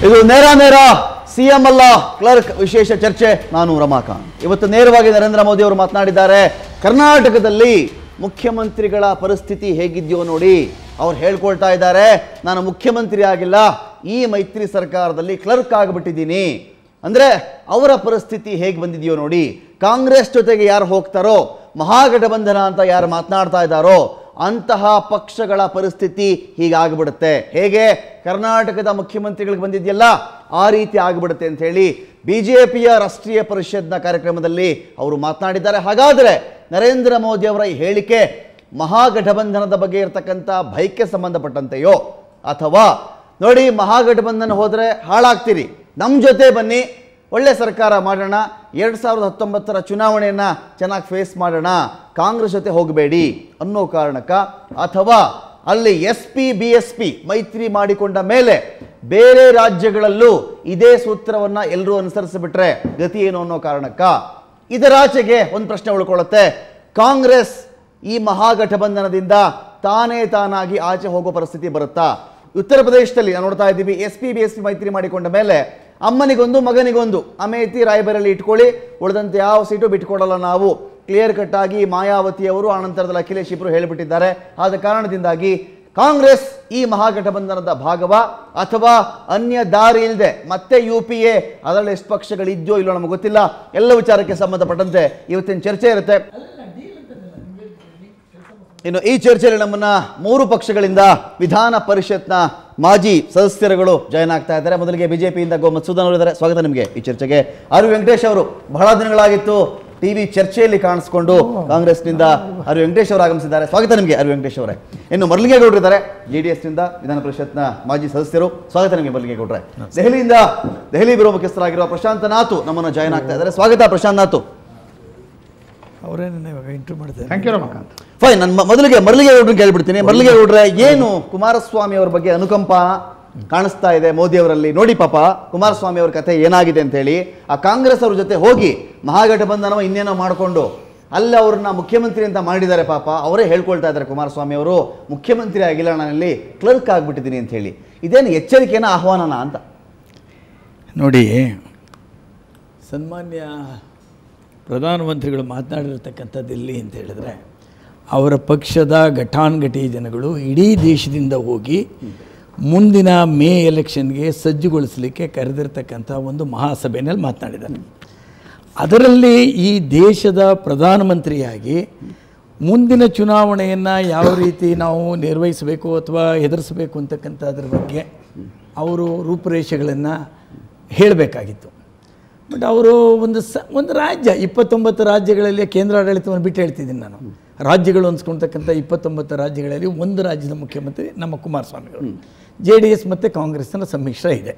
ಇದು ನೇರ ನೇರ ಸಿಎಂ ಅಲ್ಲ ಕ್ಲರ್ಕ್ ವಿಶೇಷ ಚರ್ಚೆ ನಾನು ರಮಾಕಾಂತ್ ಇವತ್ತು ನೇರವಾಗಿ ನರೇಂದ್ರ ಮೋದಿ ಅವರು ಮಾತನಾಡಿದ್ದಾರೆ ಕರ್ನಾಟಕದಲ್ಲಿ ಮುಖ್ಯಮಂತ್ರಿಗಳ ಪರಿಸ್ಥಿತಿ ಹೇಗಿದೆಯೋ ನೋಡಿ ಅವ್ರು ಹೇಳ್ಕೊಳ್ತಾ ಇದ್ದಾರೆ ನಾನು ಮುಖ್ಯಮಂತ್ರಿ ಆಗಿಲ್ಲ ಈ ಮೈತ್ರಿ ಸರ್ಕಾರದಲ್ಲಿ ಕ್ಲರ್ಕ್ ಆಗಿಬಿಟ್ಟಿದ್ದೀನಿ ಅಂದ್ರೆ ಅವರ ಪರಿಸ್ಥಿತಿ ಹೇಗೆ ಬಂದಿದೆಯೋ ನೋಡಿ ಕಾಂಗ್ರೆಸ್ ಜೊತೆಗೆ ಯಾರು ಹೋಗ್ತಾರೋ ಮಹಾಗಠಬಂಧನ ಅಂತ ಯಾರು ಮಾತನಾಡ್ತಾ ಇದ್ದಾರೋ ಅಂತಹ ಪಕ್ಷಗಳ ಪರಿಸ್ಥಿತಿ ಹೀಗಾಗ್ಬಿಡುತ್ತೆ ಹೇಗೆ ಕರ್ನಾಟಕದ ಮುಖ್ಯಮಂತ್ರಿಗಳಿಗೆ ಬಂದಿದೆಯಲ್ಲ ಆ ರೀತಿ ಆಗಿಬಿಡುತ್ತೆ ಅಂತ ಹೇಳಿ ಬಿಜೆಪಿಯ ರಾಷ್ಟ್ರೀಯ ಪರಿಷತ್ನ ಕಾರ್ಯಕ್ರಮದಲ್ಲಿ ಅವರು ಮಾತನಾಡಿದ್ದಾರೆ ಹಾಗಾದರೆ ನರೇಂದ್ರ ಮೋದಿ ಅವರ ಈ ಹೇಳಿಕೆ ಮಹಾಗಠಬಂಧನದ ಬಗ್ಗೆ ಇರತಕ್ಕಂಥ ಭಯಕ್ಕೆ ಸಂಬಂಧಪಟ್ಟಂತೆಯೋ ಅಥವಾ ನೋಡಿ ಮಹಾಗಠಬಂಧನ ಹೋದರೆ ಹಾಳಾಗ್ತೀರಿ ನಮ್ಮ ಜೊತೆ ಬನ್ನಿ ಒಳ್ಳೆ ಸರ್ಕಾರ ಮಾಡೋಣ ಎರಡು ಸಾವಿರದ ಹತ್ತೊಂಬತ್ತರ ಚುನಾವಣೆಯನ್ನು ಚೆನ್ನಾಗಿ ಫೇಸ್ ಮಾಡೋಣ ಕಾಂಗ್ರೆಸ್ ಜೊತೆ ಹೋಗಬೇಡಿ ಅನ್ನೋ ಕಾರಣಕ್ಕ ಅಥವಾ ಅಲ್ಲಿ S P B S P ಮೈತ್ರಿ ಮಾಡಿಕೊಂಡ ಮೇಲೆ ಬೇರೆ ರಾಜ್ಯಗಳಲ್ಲೂ ಇದೇ ಸೂತ್ರವನ್ನು ಎಲ್ಲರೂ ಅನುಸರಿಸಿಬಿಟ್ರೆ ಗತಿ ಏನು ಅನ್ನೋ ಕಾರಣಕ್ಕ ಇದರಾಚೆಗೆ ಒಂದು ಪ್ರಶ್ನೆ ಉಳ್ಕೊಳ್ಳುತ್ತೆ ಕಾಂಗ್ರೆಸ್ ಈ ಮಹಾಗಠಬಂಧನದಿಂದ ತಾನೇ ತಾನಾಗಿ ಆಚೆ ಹೋಗೋ ಪರಿಸ್ಥಿತಿ ಬರುತ್ತಾ ಉತ್ತರ ಪ್ರದೇಶದಲ್ಲಿ ನಾವು ನೋಡ್ತಾ ಇದ್ದೀವಿ S P B S P ಮೈತ್ರಿ ಮಾಡಿಕೊಂಡ ಮೇಲೆ ಅಮ್ಮನಿಗೊಂದು ಮಗನಿಗೊಂದು ಅಮೇತಿ ರಾಯಬರಲ್ಲಿ ಇಟ್ಕೊಳ್ಳಿ ಉಳಿದಂತೆ ಯಾವ ಸೀಟು ಬಿಟ್ಕೊಡಲ್ಲ ನಾವು ಕ್ಲಿಯರ್ ಕಟ್ ಆಗಿ ಮಾಯಾವತಿ ಅವರು ಆನಂತರದಲ್ಲಿ ಅಖಿಲೇಶ್ ಇಬ್ಬರು ಹೇಳಿಬಿಟ್ಟಿದ್ದಾರೆ ಆದ ಕಾರಣದಿಂದಾಗಿ ಕಾಂಗ್ರೆಸ್ ಈ ಮಹಾಗಠಬಂಧನದ ಭಾಗವ ಅಥವಾ ಅನ್ಯ ದಾರಿ ಇಲ್ಲದೆ ಮತ್ತೆ ಯು ಪಿ ಎ ಅದರಲ್ಲಿ ಎಷ್ಟು ಪಕ್ಷಗಳಿದ್ಯೋ ಇಲ್ಲೋ ನಮಗೆ ಗೊತ್ತಿಲ್ಲ ಎಲ್ಲ ವಿಚಾರಕ್ಕೆ ಸಂಬಂಧಪಟ್ಟಂತೆ ಇವತ್ತಿನ ಚರ್ಚೆ ಇರುತ್ತೆ ಇನ್ನು ಈ ಚರ್ಚೆಯಲ್ಲಿ ನಮ್ಮನ್ನ ಮೂರು ಪಕ್ಷಗಳಿಂದ ವಿಧಾನ ಪರಿಷತ್ನ ಮಾಜಿ ಸದಸ್ಯರುಗಳು ಜಾಯ್ನ್ ಆಗ್ತಾ ಇದ್ದಾರೆ ಮೊದಲಿಗೆ ಬಿಜೆಪಿಯಿಂದ ಗೋ ಮತ್ಸೂದನ್ ಅವರು ಇದ್ದಾರೆ ಸ್ವಾಗತ ನಿಮಗೆ ಈ ಚರ್ಚೆಗೆ ಆರ್ ವಿ ವೆಂಕಟೇಶ್ ಅವರು ಬಹಳ ದಿನಗಳಾಗಿತ್ತು ಟಿವಿ ಚರ್ಚೆಯಲ್ಲಿ ಕಾಣಿಸ್ಕೊಂಡು ಕಾಂಗ್ರೆಸ್ನಿಂದ ಆರ್ ವಿ ವೆಂಕಟೇಶ್ ಅವರು ಆಗಮಿಸಿದ್ದಾರೆ ಸ್ವಾಗತ ನಿಮಗೆ ಆರ್ ವಿ ವೆಂಕಟೇಶ್ ಅವರೇ ಇನ್ನು ಮರಳಿಗೇಗೌಡರು ಇದ್ದಾರೆ ಜೆ ಡಿ ಎಸ್ನಿಂದ ವಿಧಾನ ಪರಿಷತ್ನ ಮಾಜಿ ಸದಸ್ಯರು ಸ್ವಾಗತ ನಿಮಗೆ ಮರಳಿಗೇಗೌಡ್ರೆ ದೆಹಲಿಯಿಂದ ದೆಹಲಿ ಬ್ಯೂರೋ ಮುಖ್ಯಸ್ಥರಾಗಿರುವ ಪ್ರಶಾಂತ್ ನಾಥ್ ನಮ್ಮನ್ನು ಜಾಯ್ನ್ ಆಗ್ತಾ ಇದ್ದಾರೆ ಸ್ವಾಗತ ಪ್ರಶಾಂತ್ ನಾಥ್ ಅವರೇ ನನ್ನ ಇವಾಗ ಇಂಟ್ರ್ಯೂ ಮಾಡ್ತಾರೆ ಥ್ಯಾಂಕ್ ಯು ರಮಾಕಾಂತ್ ಫೈನ್ ನಾನು ಮೊದಲಿಗೆ ಮರಳಿಗೆ ಗೌಡ್ರನ್ನ ಕೇಳ್ಬಿಡ್ತೀನಿ ಮರಳಿಗೆ ಗೌಡ್ರೆ ಏನು ಕುಮಾರಸ್ವಾಮಿ ಅವರ ಬಗ್ಗೆ ಅನುಕಂಪ ಕಾಣಿಸ್ತಾ ಇದೆ ಮೋದಿ ಅವರಲ್ಲಿ ನೋಡಿ ಪಾಪ ಕುಮಾರಸ್ವಾಮಿ ಅವ್ರ ಕಥೆ ಏನಾಗಿದೆ ಅಂತ ಹೇಳಿ ಆ ಕಾಂಗ್ರೆಸ್ ಅವ್ರ ಜೊತೆ ಹೋಗಿ ಮಹಾಗಠಬಂಧನ ಇನ್ನೇನೋ ಮಾಡಿಕೊಂಡು ಅಲ್ಲಿ ಅವ್ರನ್ನ ಮುಖ್ಯಮಂತ್ರಿ ಅಂತ ಮಾಡಿದ್ದಾರೆ ಪಾಪ ಅವರೇ ಹೇಳ್ಕೊಳ್ತಾ ಇದ್ದಾರೆ ಕುಮಾರಸ್ವಾಮಿ ಅವರು ಮುಖ್ಯಮಂತ್ರಿ ಆಗಿಲ್ಲ ನಾನಲ್ಲಿ ಕ್ಲರ್ಕ್ ಆಗಿಬಿಟ್ಟಿದ್ದೀನಿ ಅಂತ ಹೇಳಿ ಇದೇನು ಎಚ್ಚರಿಕೆನ ಆಹ್ವಾನನ ಅಂತ ನೋಡಿ ಸನ್ಮಾನ್ಯ ಪ್ರಧಾನಮಂತ್ರಿಗಳು ಮಾತನಾಡಿರ್ತಕ್ಕಂಥದ್ದು ಎಲ್ಲಿ ಅಂತ ಹೇಳಿದ್ರೆ ಅವರ ಪಕ್ಷದ ಘಟಾನ್ಘಟಿ ಜನಗಳು ಇಡೀ ದೇಶದಿಂದ ಹೋಗಿ ಮುಂದಿನ ಮೇ ಎಲೆಕ್ಷನ್ಗೆ ಸಜ್ಜುಗೊಳಿಸಲಿಕ್ಕೆ ಕರೆದಿರ್ತಕ್ಕಂಥ ಒಂದು ಮಹಾಸಭೆಯಲ್ಲಿ ಮಾತನಾಡಿದ್ದಾರೆ ಅದರಲ್ಲಿ ಈ ದೇಶದ ಪ್ರಧಾನಮಂತ್ರಿಯಾಗಿ ಮುಂದಿನ ಚುನಾವಣೆಯನ್ನು ಯಾವ ರೀತಿ ನಾವು ನಿರ್ವಹಿಸಬೇಕು ಅಥವಾ ಎದುರಿಸಬೇಕು ಅಂತಕ್ಕಂಥದ್ರ ಬಗ್ಗೆ ಅವರು ರೂಪುರೇಷೆಗಳನ್ನು ಹೇಳಬೇಕಾಗಿತ್ತು ಬಟ್ ಅವರು ಒಂದು ಸ ಒಂದು ರಾಜ್ಯ ಇಪ್ಪತ್ತೊಂಬತ್ತು ರಾಜ್ಯಗಳಲ್ಲಿ ಕೇಂದ್ರಾಡಳಿತವನ್ನು ಬಿಟ್ಟು ಹೇಳ್ತಿದ್ದೀನಿ ನಾನು ರಾಜ್ಯಗಳು ಅನ್ಸ್ಕೊಳ್ತಕ್ಕಂಥ ಇಪ್ಪತ್ತೊಂಬತ್ತು ರಾಜ್ಯಗಳಲ್ಲಿ ಒಂದು ರಾಜ್ಯದ ಮುಖ್ಯಮಂತ್ರಿ ನಮ್ಮ ಕುಮಾರಸ್ವಾಮಿಗಳು ಜೆ ಡಿ ಎಸ್ ಮತ್ತು ಕಾಂಗ್ರೆಸ್ನ ಸಮ್ಮಿಶ್ರ ಇದೆ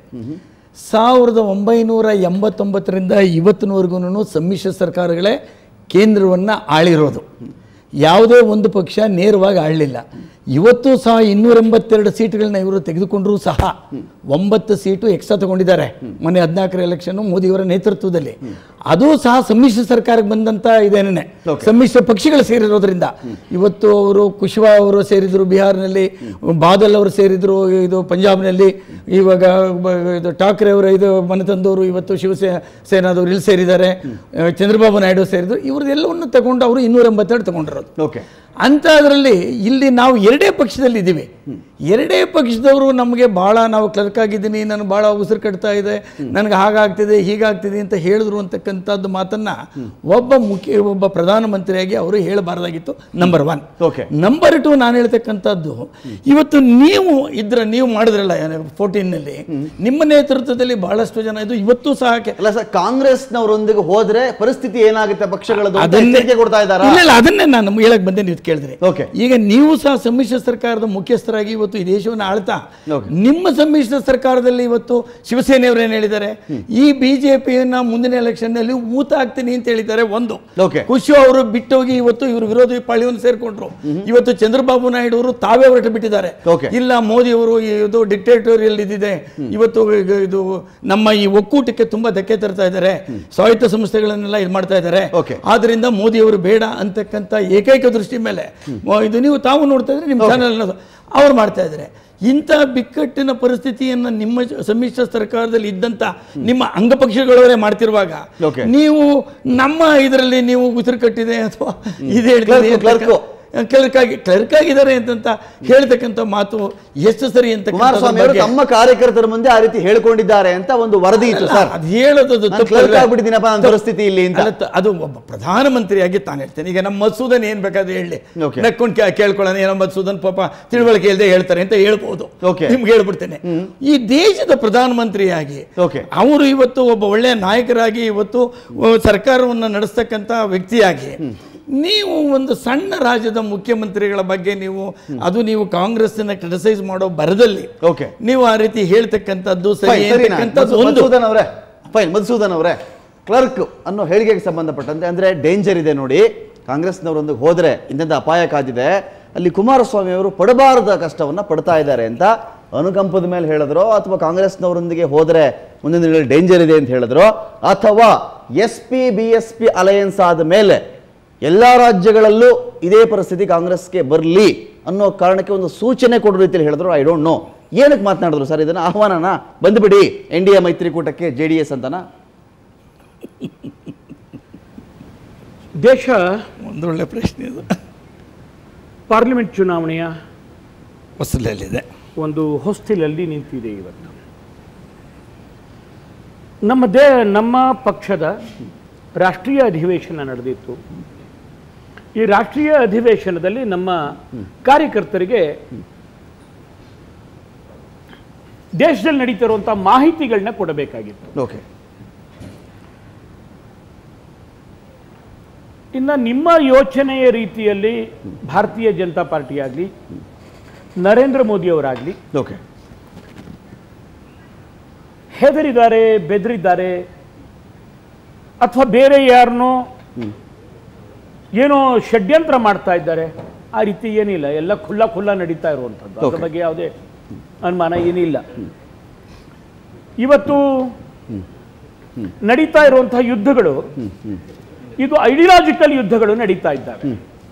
ಸಾವಿರದ ಒಂಬೈನೂರ ಎಂಬತ್ತೊಂಬತ್ತರಿಂದ ಇವತ್ತಿನವರೆಗೂ ಸಮ್ಮಿಶ್ರ ಸರ್ಕಾರಗಳೇ ಕೇಂದ್ರವನ್ನು ಆಳಿರೋದು ಯಾವುದೇ ಒಂದು ಪಕ್ಷ ನೇರವಾಗಿ ಆಳಲಿಲ್ಲ ಇವತ್ತು ಸಹ ಇನ್ನೂರ ಎಂಬತ್ತೆರಡು ಸೀಟ್ಗಳನ್ನ ಇವರು ತೆಗೆದುಕೊಂಡರೂ ಸಹ ಒಂಬತ್ತು ಸೀಟು ಎಕ್ಸ್ಟ್ರಾ ತಗೊಂಡಿದ್ದಾರೆ ಮೊನ್ನೆ ಹದಿನಾಲ್ಕರ ಎಲೆಕ್ಷನ್ ಮೋದಿಯವರ ನೇತೃತ್ವದಲ್ಲಿ ಅದು ಸಹ ಸಮ್ಮಿಶ್ರ ಸರ್ಕಾರಕ್ಕೆ ಬಂದಂತ ಇದೇನೇ ಸಮ್ಮಿಶ್ರ ಪಕ್ಷಿಗಳು ಸೇರಿರೋದ್ರಿಂದ ಇವತ್ತು ಅವರು ಕುಶ್ವಾ ಅವರು ಸೇರಿದ್ರು ಬಿಹಾರ್ನಲ್ಲಿ ಬಾದಲ್ ಅವರು ಸೇರಿದ್ರು ಇದು ಪಂಜಾಬ್ನಲ್ಲಿ ಇವಾಗ ಬ- ಇದು ಠಾಕ್ರೆ ಅವರು ಇದು ಮನೆ ತಂದವರು ಇವತ್ತು ಶಿವಸೇ ಸೇನಾದವರು ಇಲ್ಲಿ ಸೇರಿದ್ದಾರೆ ಅಹ್, ಚಂದ್ರಬಾಬು ನಾಯ್ಡು ಸೇರಿದ್ರು ಇವ್ರದ್ದೆಲ್ಲವನ್ನು ತಗೊಂಡು ಅವರು ಇನ್ನೂರ ಎಂಬತ್ತೆರಡು ತಗೊಂಡಿರೋದು ಓಕೆ ಅಂತ ಅದರಲ್ಲಿ ಇಲ್ಲಿ ನಾವು ಎರಡೇ ಪಕ್ಷದಲ್ಲಿ ಇದ್ದೀವಿ ಎರಡೇ ಪಕ್ಷದವರು ನಮಗೆ ಭಾಳ ನಾವು ಕ್ಲರ್ಕ್ ಆಗಿದ್ದೀನಿ ನಾನು ಭಾಳ ಉಸಿರು ಕಟ್ತಾ ಇದೆ ನನಗೆ ಹಾಗಾಗ್ತಿದೆ ಹೀಗಾಗ್ತಿದೆ ಅಂತ ಹೇಳಿದ್ರು ಅಂತಕ್ಕಂಥದ್ದು ಮಾತನ್ನ ಒಬ್ಬ ಮುಖ್ಯ ಒಬ್ಬ ಪ್ರಧಾನಮಂತ್ರಿಯಾಗಿ ಅವರು ಹೇಳಬಾರ್ದಾಗಿತ್ತು number one okay number two ನಾನು ಹೇಳ್ತಕ್ಕಂಥದ್ದು ಇವತ್ತು ನೀವು ಇದ್ರ ನೀವು ಮಾಡಿದ್ರಲ್ಲ ಫೋರ್ಟೀನ್ನಲ್ಲಿ ನಿಮ್ಮ ನೇತೃತ್ವದಲ್ಲಿ ಬಹಳಷ್ಟು ಜನ ಇದು ಇವತ್ತು ಸಹ ಕೆ- ಅಲ್ಲ ಸರ್ ಕಾಂಗ್ರೆಸ್ನವರೊಂದಿಗೆ ಹೋದ್ರೆ ಪರಿಸ್ಥಿತಿ ಏನಾಗುತ್ತೆ ಪಕ್ಷಗಳದ್ದು ಅಂತ ಅದನ್ನೇ- ಎಚ್ಚರಿಕೆ ಕೊಡ್ತಾ ಇದ್ದಾರಾ ಇಲ್ಲ ಇಲ್ಲ ಅದನ್ನೇ ನಾನು ಹೇಳಕ್ ಬಂದೆ ನೀವು ಕೇಳಿದ್ರಿ Okay. ಈಗ ನೀವು ಸಹ ಸಮ್ಮಿಶ್ರ ಸರ್ಕಾರದ ಮುಖ್ಯಸ್ಥರಾಗಿ ಇವತ್ತು ಈ ದೇಶವನ್ನು ಆಳ್ತಾ Okay. ನಿಮ್ಮ ಸಮ್ಮಿಶ್ರ ಸರ್ಕಾರದಲ್ಲಿ ಇವತ್ತು ಶಿವಸೇನೆಯವರು ಏನು ಹೇಳಿದ್ದಾರೆ ಈ ಬಿಜೆಪಿಯನ್ನ ಮುಂದಿನ ಎಲೆಕ್ಷನ್ ನಲ್ಲಿ ಊತ ಹಾಕ್ತೀನಿ ಅಂತ ಹೇಳಿದ್ದಾರೆ ಒಂದು Okay. ಖುಷಿ ಅವರು ಬಿಟ್ಟೋಗಿ ಇವತ್ತು ಇವರು ವಿರೋಧಿ ಪಾಳಿಯನ್ನು ಸೇರ್ಕೊಂಡ್ರು ಇವತ್ತು ಚಂದ್ರಬಾಬು ನಾಯ್ಡು ಅವರು ತಾವೇ ಹೊರಟು ಬಿಟ್ಟಿದ್ದಾರೆ Okay. ಇಲ್ಲ ಮೋದಿ ಅವರು ಇದು ಡಿಕ್ಟೇಟೋರಿಯಲ್ ಇದಿದೆ ಇವತ್ತು ಈಗ ಇದು ನಮ್ಮ ಈ ಒಕ್ಕೂಟಕ್ಕೆ ತುಂಬಾ ಧಕ್ಕೆ ತರ್ತಾ ಇದ್ದಾರೆ ಸ್ವಾಯತ್ತ ಸಂಸ್ಥೆಗಳನ್ನೆಲ್ಲ ಇದು ಮಾಡ್ತಾ ಇದ್ದಾರೆ Okay. ಆದ್ರಿಂದ ಮೋದಿ ಅವರು ಬೇಡ ಅಂತಕ್ಕಂಥ ಏಕೈಕ ದೃಷ್ಟಿ ಮೇಲೆ ಮ- ಇದು ನೀವು ತಾವು ನೋಡ್ತಾ ಇದ್ರೆ ನಿಮ್ಮ ಚಾನಲ್ ಅವ್ರು ಮಾಡ್ತಾ ಇದ್ದಾರೆ ಇಂಥ ಬಿಕ್ಕಟ್ಟಿನ ಪರಿಸ್ಥಿತಿಯನ್ನು ನಿಮ್ಮ ಜ- ಸಮ್ಮಿಶ್ರ ಸರ್ಕಾರದಲ್ಲಿ ಇದ್ದಂಥ ನಿಮ್ಮ ಅಂಗಪಕ್ಷಗಳವರೇ ಮಾಡ್ತಿರುವಾಗ Okay. ನೀವು ನಮ್ಮ ಇದರಲ್ಲಿ ನೀವು ಉಸಿರು ಕಟ್ಟಿದೆ ಅಥವಾ ಇದು ಹೇಳ್ತಿದೆ Clerk, clerk. ಕ್ಲರ್ಕ್ ಆಗಿ ಕ್ಲರ್ಕ್ ಆಗಿದ್ದಾರೆ ಅಂತಂತ ಹೇಳ್ತಕ್ಕಂಥ ಮಾತು ಎಷ್ಟು ಸರಿ ಅಂತ ಕುಮಾರಸ್ವಾಮಿ ಅವರು ತಮ್ಮ ಕಾರ್ಯಕರ್ತರ ಮುಂದೆ ಆ ರೀತಿ ಹೇಳ್ಕೊಂಡಿದ್ದಾರೆ ಅಂತ ಒಂದು ವರದಿ ಇತ್ತು ಸರ್ ಅದು ಹೇಳೋದು ಅದು ನಾನು ತಪ್ಪು clerk ಅಲ್ವೇ? ಆಗ್ಬಿಟ್ಟಿದ್ದೀನಪ್ಪ ನನ್ನ ಪರಿಸ್ಥಿತಿ ಇಲ್ಲಿ ಅಂತ. ಅಲ್ಲ, ತ- ಅದು ಒಬ್ಬ ಪ್ರಧಾನಮಂತ್ರಿಯಾಗಿ ತಾನು ಹೇಳ್ತೇನೆ ಈಗ ನಮ್ಮ ಮಸೂದನ್ ಏನ್ ಬೇಕಾದ್ರೆ ಹೇಳಿ Okay. ನಕ್ಕೊಂಡು ಕೇ- ಕೇಳ್ಕೊಳ್ಳೋಣ ಏನೋ ಮಸೂದನ್ ಪಾಪ ತಿಳುವಳಿಕೆ ಇಲ್ಲದೆ ಹೇಳ್ತಾರೆ ಅಂತ ಹೇಳ್ಬೋದು Okay. ನಿಮ್ಗೆ ಹೇಳ್ಬಿಡ್ತೇನೆ ಈ ದೇಶದ ಪ್ರಧಾನಮಂತ್ರಿಯಾಗಿ Okay. ಅವರು ಇವತ್ತು ಒಬ್ಬ ಒಳ್ಳೆಯ ನಾಯಕರಾಗಿ ಇವತ್ತು ಅಹ್, ಸರ್ಕಾರವನ್ನು ನಡೆಸ್ತಕ್ಕಂಥ ವ್ಯಕ್ತಿಯಾಗಿ ನೀವು ಒಂದು ಸಣ್ಣ ರಾಜ್ಯದ ಮುಖ್ಯಮಂತ್ರಿಗಳ ಬಗ್ಗೆ ನೀವು ಅದು ನೀವು ಕಾಂಗ್ರೆಸ್ನ ಕ್ರಿಟಿಸೈಸ್ ಮಾಡೋ ಬರದಲ್ಲಿ ಓಕೆ ನೀವು ಆ ರೀತಿ ಹೇಳ್ತಕ್ಕಂಥದ್ದು ಸರಿ ಫೈನ್ ಸರಿ ಅಂತಕ್ಕಂಥದ್ದು ಒಂದು ಮಧುಸೂದನ್ ಅವರೇ ಫೈನ್ ಮಧುಸೂದನ್ ಅವರೇ ಕ್ಲರ್ಕ್ ಅನ್ನೋ ಹೇಳಿಕೆಗೆ ಸಂಬಂಧಪಟ್ಟಂತೆ ಅಂದ್ರೆ ಡೇಂಜರ್ ಇದೆ ನೋಡಿ ಕಾಂಗ್ರೆಸ್ನವರೊಂದಿಗೆ ಹೋದ್ರೆ ಇಂಥ ಅಪಾಯ ಕಾದಿದೆ ಅಲ್ಲಿ ಕುಮಾರಸ್ವಾಮಿ ಅವರು ಪಡಬಾರದ ಕಷ್ಟವನ್ನ ಪಡ್ತಾ ಇದ್ದಾರೆ ಅಂತ ಅನುಕಂಪದ ಮೇಲೆ ಹೇಳಿದ್ರು ಅಥವಾ ಕಾಂಗ್ರೆಸ್ನವರೊಂದಿಗೆ ಹೋದ್ರೆ ಮುಂದಿನ ದಿನಗಳಲ್ಲಿ ಡೇಂಜರ್ ಇದೆ ಅಂತ ಹೇಳಿದ್ರು ಅಥವಾ S P B S P alliance ಆದ ಮೇಲೆ ಎಲ್ಲ ರಾಜ್ಯಗಳಲ್ಲೂ ಇದೇ ಪರಿಸ್ಥಿತಿ ಕಾಂಗ್ರೆಸ್ಗೆ ಬರಲಿ ಅನ್ನೋ ಕಾರಣಕ್ಕೆ ಒಂದು ಸೂಚನೆ ಕೊಡೋ ರೀತಿಯಲ್ಲಿ ಹೇಳಿದ್ರು ಐ ಡೋಂಟ್ ನೋ ಏನಕ್ಕೆ ಮಾತನಾಡಿದ್ರು ಸರ್ ಇದನ್ನ ಆಹ್ವಾನನ ಬಂದ್ಬಿಡಿ ಎನ್ ಡಿ ಎ ಮೈತ್ರಿಕೂಟಕ್ಕೆ ಜೆ ಡಿ ಎಸ್ ಅಂತನಾ ದೇಶ ಒಂದೊಳ್ಳೆ ಪ್ರಶ್ನೆ ಇದು ಪಾರ್ಲಿಮೆಂಟ್ ಚುನಾವಣೆಯ ಹೊಸಲಲ್ಲಿದೆ ಒಂದು ಹೊಸ್ತಿಲಲ್ಲಿ ನಿಂತಿದೆ ಇವತ್ತು ನಮ್ಮ ದೇ ನಮ್ಮ ಪಕ್ಷದ ರಾಷ್ಟ್ರೀಯ ಅಧಿವೇಶನ ನಡೆದಿತ್ತು ಈ ರಾಷ್ಟ್ರೀಯ ಅಧಿವೇಶನದಲ್ಲಿ ನಮ್ಮ ಕಾರ್ಯಕರ್ತರಿಗೆ ದೇಶದಲ್ಲಿ ನಡೀತಿರುವಂಥ ಮಾಹಿತಿಗಳನ್ನ ಕೊಡಬೇಕಾಗಿತ್ತು ಓಕೆ ಇನ್ನು ನಿಮ್ಮ ಯೋಚನೆಯ ರೀತಿಯಲ್ಲಿ ಭಾರತೀಯ ಜನತಾ ಪಾರ್ಟಿ ಆಗಲಿ ನರೇಂದ್ರ ಮೋದಿಯವರಾಗಲಿ ಓಕೆ ಹೆದರಿದ್ದಾರೆ ಬೆದರಿದ್ದಾರೆ ಅಥವಾ ಬೇರೆ ಯಾರನ್ನೋ ಏನೋ ಷಡ್ಯಂತ್ರ ಮಾಡ್ತಾ ಇದ್ದಾರೆ ಆ ರೀತಿ ಏನಿಲ್ಲ ಎಲ್ಲ ಖುಲ್ಲ ಖುಲ್ಲ ನಡೀತಾ ಇರುವಂಥದ್ದು ಅದ್ರ Okay. ಬಗ್ಗೆ ಯಾವುದೇ ಅನುಮಾನ ಏನಿಲ್ಲ ಇವತ್ತು ನಡೀತಾ ಇರುವಂತಹ ಯುದ್ಧಗಳು ಇದು ಐಡಿಯಾಲಜಿಕಲ್ ಯುದ್ಧಗಳು ನಡೀತಾ ಇದ್ದಾವೆ